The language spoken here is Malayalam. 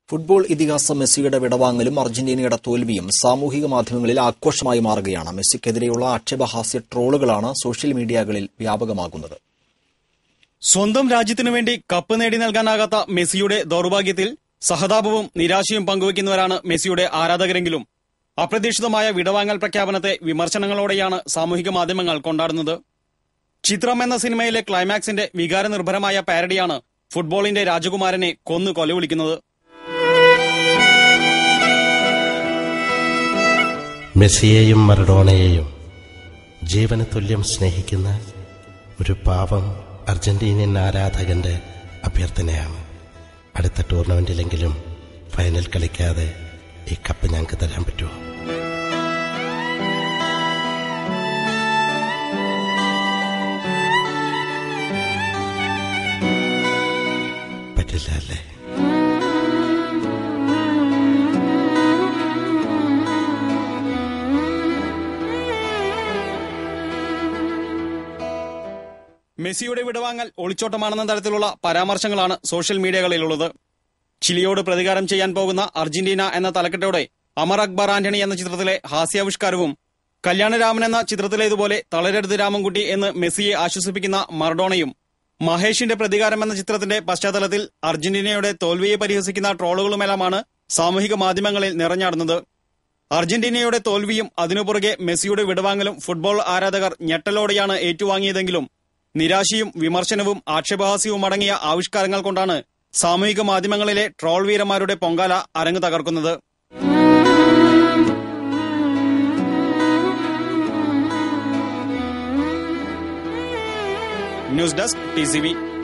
ഫുട്ബോൾ ഇതിഹാസം മെസ്സിയുടെ വിടവാങ്ങലും അർജന്റീനയുടെ തോൽവിയും സാമൂഹിക മാധ്യമങ്ങളിൽ ആഘോഷമായി മാറുകയാണ് മെസ്സിക്കെതിരെയുള്ള ആക്ഷേപഹാസ്യ ട്രോളുകളാണ് സോഷ്യൽ മീഡിയകളിൽ വ്യാപകമാകുന്നത് സ്വന്തം രാജ്യത്തിനു വേണ്ടി കപ്പ് നേടി നൽകാനാകാത്ത മെസ്സിയുടെ ദൗർഭാഗ്യത്തിൽ സഹതാപവും നിരാശയും പങ്കുവയ്ക്കുന്നവരാണ് മെസ്സിയുടെ ആരാധകരെങ്കിലും അപ്രതീക്ഷിതമായ വിടവാങ്ങൽ പ്രഖ്യാപനത്തെ വിമർശനങ്ങളോടെയാണ് സാമൂഹിക മാധ്യമങ്ങൾ കൊണ്ടാടുന്നത് ചിത്രം എന്ന സിനിമയിലെ ക്ലൈമാക്സിന്റെ വികാരനിർഭരമായ പാരഡിയാണ് ഫുട്ബോളിന്റെ രാജകുമാരനെ കൊന്നു കൊലവിളിക്കുന്നത് മെസ്സിയെയും മറഡോണയെയും ജീവന തുല്യം സ്നേഹിക്കുന്ന ഒരു പാവം അർജന്റീനിയൻ ആരാധകന്റെ അഭ്യർത്ഥനയാണ് അടുത്ത ടൂർണമെന്റിലെങ്കിലും ഫൈനൽ കളിക്കാതെ ഈ കപ്പ് ഞങ്ങൾക്ക് തരാൻ പറ്റുമോ പറ്റില്ല അല്ലേ മെസ്സിയുടെ വിടവാങ്ങൽ ഒളിച്ചോട്ടമാണെന്ന തരത്തിലുള്ള പരാമർശങ്ങളാണ് സോഷ്യൽ മീഡിയകളിലുള്ളത് ചിലിയോട് പ്രതികാരം ചെയ്യാൻ പോകുന്ന അർജന്റീന എന്ന തലക്കെട്ടോടെ അമർ അക്ബർ ആന്റണി എന്ന ചിത്രത്തിലെ ഹാസ്യാവിഷ്കാരവും കല്യാണരാമൻ എന്ന ചിത്രത്തിലേതുപോലെ തളരരുത് രാമൻകുട്ടി എന്ന് മെസ്സിയെ ആശ്വസിപ്പിക്കുന്ന മർഡോണയും മഹേഷിന്റെ പ്രതികാരം എന്ന ചിത്രത്തിന്റെ പശ്ചാത്തലത്തിൽ അർജന്റീനയുടെ തോൽവിയെ പരിഹസിക്കുന്ന ട്രോളുകളുമെല്ലാമാണ് സാമൂഹിക മാധ്യമങ്ങളിൽ നിറഞ്ഞാടുന്നത് അർജന്റീനയുടെ തോൽവിയും അതിനുപുറകെ മെസ്സിയുടെ വിടവാങ്ങലും ഫുട്ബോൾ ആരാധകർ ഞെട്ടലോടെയാണ് ഏറ്റുവാങ്ങിയതെങ്കിലും നിരാശയും വിമർശനവും ആക്ഷേപഹാസ്യവും അടങ്ങിയ ആവിഷ്കാരങ്ങൾ കൊണ്ടാണ് സാമൂഹിക മാധ്യമങ്ങളിലെ ട്രോൾ വീരന്മാരുടെ പൊങ്കാല അരങ്ങ് തകർക്കുന്നത് ന്യൂസ് ഡെസ്ക് ടി